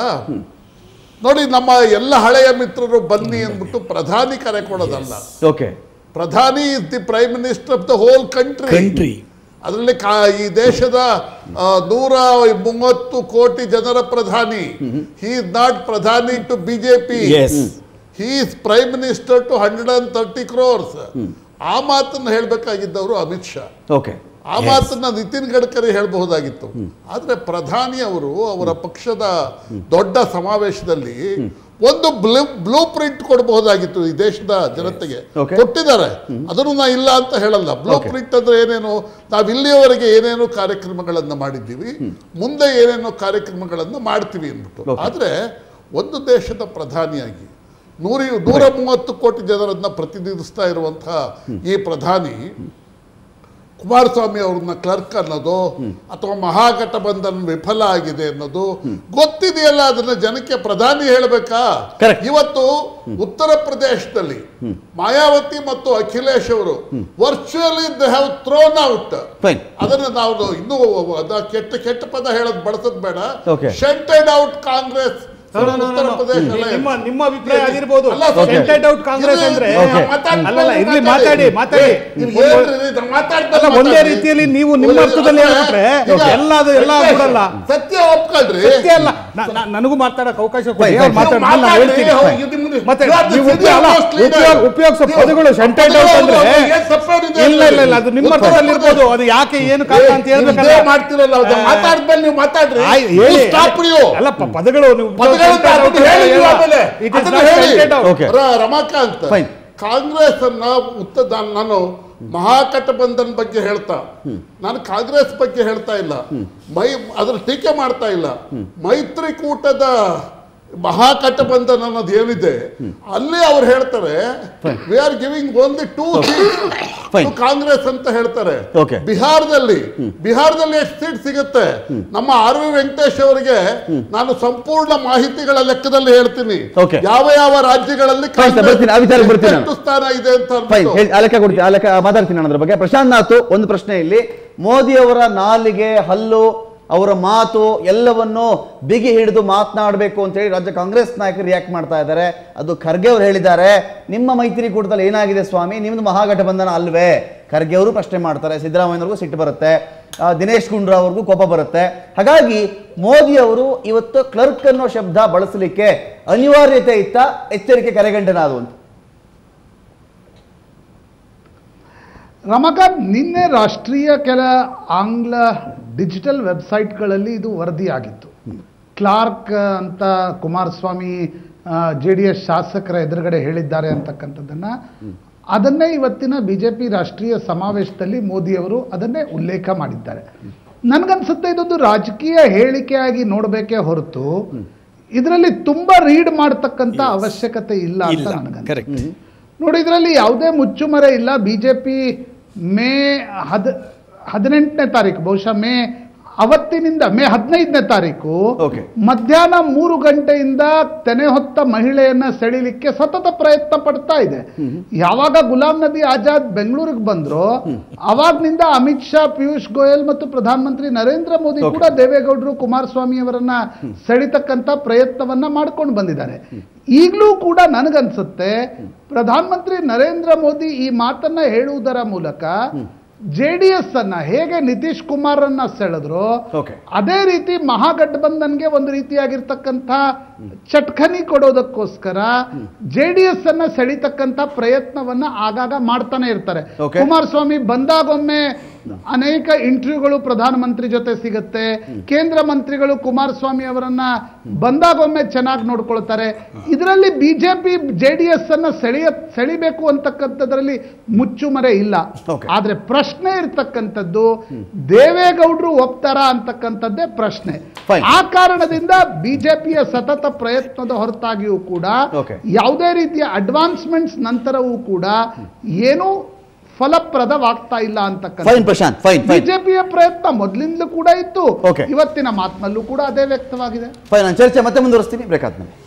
ನೋಡಿ ನಮ್ಮ ಎಲ್ಲ ಹಳೆಯ ಮಿತ್ರರು ಬನ್ನಿ ಅಂದ್ಬಿಟ್ಟು ಪ್ರಧಾನಿ ಕರೆ ಕೊಡೋದಲ್ಲ ಓಕೆ ಪ್ರಧಾನಿ is the prime minister of the whole country country ಅದರಲ್ಲಿ ಕಾ ಈ ದೇಶದ ಆ, ನೂರ ಮೂವತ್ತು ಕೋಟಿ ಜನರ ಪ್ರಧಾನಿ ಹಿ ಇಸ್ ನಾಟ್ ಪ್ರಧಾನಿ to BJP Yes. He is prime minister to hundred and thirty crores ಆ ಮಾತನ್ನ ಹೇಳಬೇಕಾಗಿದ್ದವರು ಅಮಿತ್ ಶಾ ಓಕೆ ಆ ಮಾತನ್ನ ನಿತಿನ್ ಗಡ್ಕರಿ ಹೇಳಬಹುದಾಗಿತ್ತು ಆದ್ರೆ ಪ್ರಧಾನಿ ಅವರು ಅವರ ಪಕ್ಷದ ದೊಡ್ಡ ಸಮಾವೇಶದಲ್ಲಿ ಒಂದು ಬ್ಲೂ ಬ್ಲೂ ಪ್ರಿಂಟ್ ಕೊಡಬಹುದಾಗಿತ್ತು ಈ ದೇಶದ ಜನತೆಗೆ Okay. ಕೊಟ್ಟಿದ್ದಾರೆ ಅದನ್ನು ನಾ ಇಲ್ಲ ಅಂತ ಹೇಳಲ್ಲ ಬ್ಲೂ ಪ್ರಿಂಟ್ ಅಂದ್ರೆ ಏನೇನು ನಾವು ಇಲ್ಲಿಯವರೆಗೆ ಏನೇನು ಕಾರ್ಯಕ್ರಮಗಳನ್ನ ಮಾಡಿದ್ದೀವಿ ಮುಂದೆ ಏನೇನೋ ಕಾರ್ಯಕ್ರಮಗಳನ್ನ ಮಾಡ್ತೀವಿ ಅಂದ್ಬಿಟ್ಟು Okay. ಆದ್ರೆ ಒಂದು ದೇಶದ ಪ್ರಧಾನಿಯಾಗಿ ನೂರಿ ನೂರ ಮೂವತ್ತು ಕೋಟಿ ಜನರನ್ನ ಪ್ರತಿನಿಧಿಸ್ತಾ ಇರುವಂತಹ ಈ ಪ್ರಧಾನಿ ಕುಮಾರಸ್ವಾಮಿ ಅವ್ರನ್ನ ಕ್ಲರ್ಕ್ ಅನ್ನೋದು ಅಥವಾ ಮಹಾಗಠಬಂಧನ್ ವಿಫಲ ಆಗಿದೆ ಅನ್ನೋದು ಗೊತ್ತಿದೆಯಲ್ಲ ಅದನ್ನ ಜನಕ್ಕೆ ಪ್ರಧಾನಿ ಹೇಳಬೇಕಾ Correct. ಇವತ್ತು ಉತ್ತರ ಪ್ರದೇಶದಲ್ಲಿ ಮಾಯಾವತಿ ಮತ್ತು ಅಖಿಲೇಶ್ ಅವರು virtually they have thrown out fine ಅದನ್ನ ನಾವು ಇನ್ನೂ ಅದ ಕೆಟ್ಟ ಕೆಟ್ಟ ಪದ ಹೇಳೋದು ಬಳಸೋದು ಬೇಡ Okay. Shunted out Congress No, no, no, no, ಉತ್ತರ no. ಪ್ರದೇಶ ನಿಮ್ಮ ನಿಮ್ಮ ಅಭಿಪ್ರಾಯ ಆಗಿರ್ಬೋದು ಅಲ್ಲ, Okay. ಸೆಂಟೆಡ್ ಔಟ್ ಕಾಂಗ್ರೆಸ್ ಇರ್ಲಿ, ಅಂದ್ರೆ ಇರ್ಲಿ, Okay. ಮಾತಾಡ್ತಾ ಅಲ್ಲಲ್ಲ, ಇರ್ಲಿ, ಮಾತಾಡಿ, ಮಾತಾಡಿ. ಇರ್ಲಿ, ಹೇಳ್ರಿ, ಇದು ಮಾತಾಡ್ತಾ ಅಲ್ಲ, ಒಂದೇ ಮಾತಾಡಿ. ರೀತಿಯಲ್ಲಿ ನೀವು ನಿಮ್ಮ ಅರ್ಥದಲ್ಲಿ ಹೇಳ್ಬಿಟ್ರೆ ಈಗ ಎಲ್ಲ ಅದು ಎಲ್ಲ ಸತ್ಯ- ಬಿಡಲ್ಲ. ಸತ್ಯ ಒಪ್ಕೊಳ್ರಿ ಸತ್ಯ ಅಲ್ಲ ನ- ನ- ನನಗೂ ಮಾತಾಡಕ್ ಅವಕಾಶ ಕೊಡಿ Fine, ಅವ್ರು fine. ಮಾತಾಡಿ, ನೀವು ನಾನು ಹೇಳ್ತೀನಿ ಮಾತಾಡಿ, ಇದು ನಿಮ್ದು- ಮತ್ತೆ You are the ನೀವು senior ಉಪಯೋಗ- ಅಲ್ಲ, most leader. ಉಪಯೋಗ- ಉಪಯೋಗಿಸೋ ನೀವು- ಪದಗಳು ಸೆಂಟೆಡ್ ಔಟ್ ಅಂದ್ರೆ ಏನ್ ತಪ್ಪೇನಿದೆ ಇಲ್ಲ ಇಲ್ಲ ಇಲ್ಲ ಅದು ನಿಮ್ಮ ಉತ್ತರ ಅರ್ಥದಲ್ಲಿ ಇರ್ಬೋದು ಪ್ರದೇಶ- ಅದು ಯಾಕೆ ಏನು ಕಾರಣ ಅಂತ ನೀವು ಹೇಳ್ಬೇಕಲ್ಲ ಇದೇ ಮಾಡ್ತಿರಲ್ಲ ಅದು ಮಾತಾಡ್ಮೇಲೆ ನೀವು ಮಾತಾಡ್ರಿ ಆಯ್- ಹೇಳಿ. You stop you. ಅಲ್ಲ ಪ- ಪದಗಳು ನೀವು ಪದಗಳನ್ನ centered out ಅದನ್ನ ಹೇಳಿ ನೀವು ಹೇಳಲ್ಲ. ಆಮೇಲೆ. It is ಅದನ್ನ not ಹೇಳಿ. centered out. Okay. ರ- ರಮಾಕಾಂತ್ Fine. ಕಾಂಗ್ರೆಸ್ ಅನ್ನ ಉತ್ತ ನಾನು- ನಾನು ಮಹಾಗಠಬಂಧನ್ ಬಗ್ಗೆ ಹೇಳ್ತಾ ನಾನು ಕಾಂಗ್ರೆಸ್ ಬಗ್ಗೆ ಹೇಳ್ತಾ ಇಲ್ಲ ಮೈ ಅದ್ರ ಟೀಕೆ ಮಾಡ್ತಾ ಇಲ್ಲ ಮೈತ್ರಿಕೂಟದ ಮಹಾಗಠಬಂಧನ್ ಅನ್ನೋದು ಏನಿದೆ ಅಲ್ಲಿ ಅವ್ರು ಹೇಳ್ತಾರೆ we are giving only two Fine. Congress ಅಂತ ಹೇಳ್ತಾರೆ Okay. ಬಿಹಾರದಲ್ಲಿ ಬಿಹಾರದಲ್ಲಿ ಎಷ್ಟು ಸೀಟ್ ಸಿಗುತ್ತೆ ನಮ್ಮ ಆರ್ ವಿ ವೆಂಕಟೇಶ್ ಅವರಿಗೆ ನಾನು ಸಂಪೂರ್ಣ ಮಾಹಿತಿಗಳ ಲೆಕ್ಕದಲ್ಲಿ ಹೇಳ್ತೀನಿ Okay. ಯಾವ ಯಾವ ರಾಜ್ಯಗಳಲ್ಲಿ Fine, sir, ಬರ್ತೀನಿ. ಆ ವಿಚಾರಕ್ಕೆ ಬರ್ತೀನಿ ನಾನು. ಎಷ್ಟು ಸ್ಥಾನ ಇದೆ ಅಂತ ಫೈನ್ ಅಂದ್ಬಿಟ್ಟು. ಆ ಲೆಕ್ಕ ಕೊಡ್ತೀನಿ ಆ ಲೆಕ್ಕ ಮಾತಾಡ್ತೀನಿ ನಾನು ಅದ್ರ ಬಗ್ಗೆ ಪ್ರಶಾಂತ್ ನಾಥ್ ಒಂದು ಪ್ರಶ್ನೆ ಇಲ್ಲಿ ಮೋದಿ ಅವರ ನಾಲಿಗೆ ಹಲ್ಲು ಅವರ ಮಾತು ಎಲ್ಲವನ್ನು ಬಿಗಿ ಹಿಡಿದು ಮಾತನಾಡಬೇಕು ಅಂತ ಹೇಳಿ ರಾಜ್ಯ ಕಾಂಗ್ರೆಸ್ ನಾಯಕರು ರಿಯಾಕ್ಟ್ ಮಾಡ್ತಾ ಇದ್ದಾರೆ ಅದು ಖರ್ಗೆ ಅವರು ಹೇಳಿದ್ದಾರೆ ನಿಮ್ಮ ಮೈತ್ರಿಕೂಟದಲ್ಲಿ ಏನಾಗಿದೆ ಸ್ವಾಮಿ ನಿಮ್ದು ಮಹಾಗಠಬಂಧನ ಅಲ್ವೇ ಖರ್ಗೆ ಅವರು ಪ್ರಶ್ನೆ ಮಾಡ್ತಾರೆ ಸಿದ್ದರಾಮಯ್ಯವ್ರಿಗೂ ಸಿಟ್ಟು ಬರುತ್ತೆ ಆ, ದಿನೇಶ್ ಗುಂಡ್ರಾವ್ ಅವ್ರಿಗೂ ಕೋಪ ಬರುತ್ತೆ ಹಾಗಾಗಿ ಮೋದಿ ಅವರು ಇವತ್ತು ಕ್ಲರ್ಕ್ ಅನ್ನೋ ಶಬ್ದ ಬಳಸಲಿಕ್ಕೆ ಅನಿವಾರ್ಯತೆ ಇತ್ತ ಎಚ್ಚರಿಕೆ ಕರೆಗಂಟನಾದು ಅಂತ ರಮಾಕಾಂತ್ ನಿನ್ನೆ ರಾಷ್ಟ್ರೀಯ ಕೆಲ ಆಂಗ್ಲ ಡಿಜಿಟಲ್ ವೆಬ್ಸೈಟ್ಗಳಲ್ಲಿ ಇದು ವರದಿಯಾಗಿತ್ತು ಕ್ಲಾರ್ಕ್ ಅಂತ ಕುಮಾರಸ್ವಾಮಿ ಜೆ ಡಿ ಎಸ್ ಶಾಸಕರ ಎದುರುಗಡೆ ಹೇಳಿದ್ದಾರೆ ಅಂತಕ್ಕಂಥದ್ದನ್ನು ಅದನ್ನೇ ಇವತ್ತಿನ ಬಿ ಜೆ ಪಿ ರಾಷ್ಟ್ರೀಯ ಸಮಾವೇಶದಲ್ಲಿ ಮೋದಿಯವರು ಅದನ್ನೇ ಉಲ್ಲೇಖ ಮಾಡಿದ್ದಾರೆ ನನಗನ್ಸುತ್ತೆ ಇದೊಂದು ರಾಜಕೀಯ ಹೇಳಿಕೆಯಾಗಿ ನೋಡಬೇಕೇ ಹೊರತು ಇದರಲ್ಲಿ ತುಂಬಾ ರೀಡ್ ಮಾಡ್ತಕ್ಕಂಥ ಅವಶ್ಯಕತೆ ಇಲ್ಲ ಅಂತ ಇಲ್ಲ ನನಗನ್ಸುತ್ತೆ ಕರೆಕ್ಟ್ ನೋಡಿ ಇದರಲ್ಲಿ ಯಾವುದೇ ಮುಚ್ಚುಮರೆ ಇಲ್ಲ ಬಿಜೆಪಿ ಮೇ ಹದ್ ಹದಿನೆಂಟನೇ ತಾರೀಕು ಬಹುಶಃ ಮೇ ಅವತ್ತಿನಿಂದ ಮೇ ಹದಿನೈದನೇ ತಾರೀಕು Okay. ಮಧ್ಯಾಹ್ನ ಮೂರು ಗಂಟೆಯಿಂದ ತೆನೆ ಹೊತ್ತ ಮಹಿಳೆಯನ್ನ ಸೆಳಿಲಿಕ್ಕೆ ಸತತ ಪ್ರಯತ್ನ ಪಡ್ತಾ ಇದೆ ಯಾವಾಗ ಗುಲಾಂ ನಬಿ ಆಜಾದ್ ಬೆಂಗಳೂರಿಗೆ ಬಂದ್ರು ಅವಾಗ್ನಿಂದ ಅಮಿತ್ ಶಾ ಪಿಯೂಷ್ ಗೋಯಲ್ ಮತ್ತು ಪ್ರಧಾನಮಂತ್ರಿ ನರೇಂದ್ರ ಮೋದಿ Okay. ಕೂಡ ದೇವೇಗೌಡರು ಕುಮಾರಸ್ವಾಮಿ ಅವರನ್ನ ಸೆಳಿತಕ್ಕಂತ ಪ್ರಯತ್ನವನ್ನ ಮಾಡ್ಕೊಂಡು ಬಂದಿದ್ದಾರೆ ಈಗಲೂ ಕೂಡ ನನಗನ್ಸುತ್ತೆ ಪ್ರಧಾನಮಂತ್ರಿ ನರೇಂದ್ರ ಮೋದಿ ಈ ಮಾತನ್ನ ಹೇಳುವುದರ ಮೂಲಕ ಜೆ ಡಿ ಎಸ್ ಅನ್ನ ಹೇಗೆ ನಿತೀಶ್ ಕುಮಾರನ್ನ ಸೆಳೆದ್ರು Okay. ಅದೇ ರೀತಿ ಮಹಾಗಠಬಂಧನ್ಗೆ ಒಂದು ರೀತಿಯಾಗಿರ್ತಕ್ಕಂಥ ಚಟ್ಖನಿ ಕೊಡೋದಕ್ಕೋಸ್ಕರ ಜೆ ಡಿ ಎಸ್ ಅನ್ನ ಸೆಳಿತಕ್ಕಂಥ ಪ್ರಯತ್ನವನ್ನ ಆಗಾಗ ಮಾಡ್ತಾನೆ ಇರ್ತಾರೆ Okay. ಕುಮಾರಸ್ವಾಮಿ ಬಂದಾಗೊಮ್ಮೆ ಅನೇಕ ಇಂಟರ್ವ್ಯೂಗಳು ಪ್ರಧಾನಮಂತ್ರಿ ಜೊತೆ ಸಿಗುತ್ತೆ ಕೇಂದ್ರ ಮಂತ್ರಿಗಳು ಕುಮಾರಸ್ವಾಮಿ ಅವರನ್ನ ಬಂದಾಗೊಮ್ಮೆ ಚೆನ್ನಾಗಿ ನೋಡ್ಕೊಳ್ತಾರೆ ಇದರಲ್ಲಿ ಬಿಜೆಪಿ ಜೆ ಡಿ ಎಸ್ ಅನ್ನ ಸೆಳೆಯ ಸೆಳಿಬೇಕು ಅಂತಕ್ಕಂಥದ್ರಲ್ಲಿ ಮುಚ್ಚುಮರೆ ಇಲ್ಲ Okay. ಆದ್ರೆ ಪ್ರಶ್ನೆ ಇರ್ತಕ್ಕಂಥದ್ದು ದೇವೇಗೌಡರು ಒಪ್ತಾರ ಅಂತಕ್ಕಂಥದ್ದೇ ಪ್ರಶ್ನೆ Fine. ಆ ಕಾರಣದಿಂದ ಬಿಜೆಪಿಯ ಸತತ ಪ್ರಯತ್ನದ ಹೊರತಾಗಿಯೂ ಕೂಡ Okay. ಯಾವುದೇ ರೀತಿಯ ಅಡ್ವಾನ್ಸ್ಮೆಂಟ್ಸ್ ನಂತರವೂ ಕೂಡ ಏನೂ ಫಲಪ್ರದವಾಗ್ತಾ ಇಲ್ಲ ಅಂತಕ್ಕಂಥ ಫೈನ್ ಪ್ರಶಾಂತ್ ಫೈನ್ ಫೈನ್ ಬಿಜೆಪಿಯ ಪ್ರಯತ್ನ ಮೊದಲಿಂದಲೂ ಕೂಡ ಇತ್ತು Okay. ಇವತ್ತಿನ ಮಾತಿನಲ್ಲೂ ಕೂಡ ಅದೇ ವ್ಯಕ್ತವಾಗಿದೆ ಫೈನ್ ನಾನು ಚರ್ಚೆ ಮತ್ತೆ ಮುಂದುವರಿಸ್ತೀನಿ ಬ್ರೇಕ್ ಆದ್ಮೇಲೆ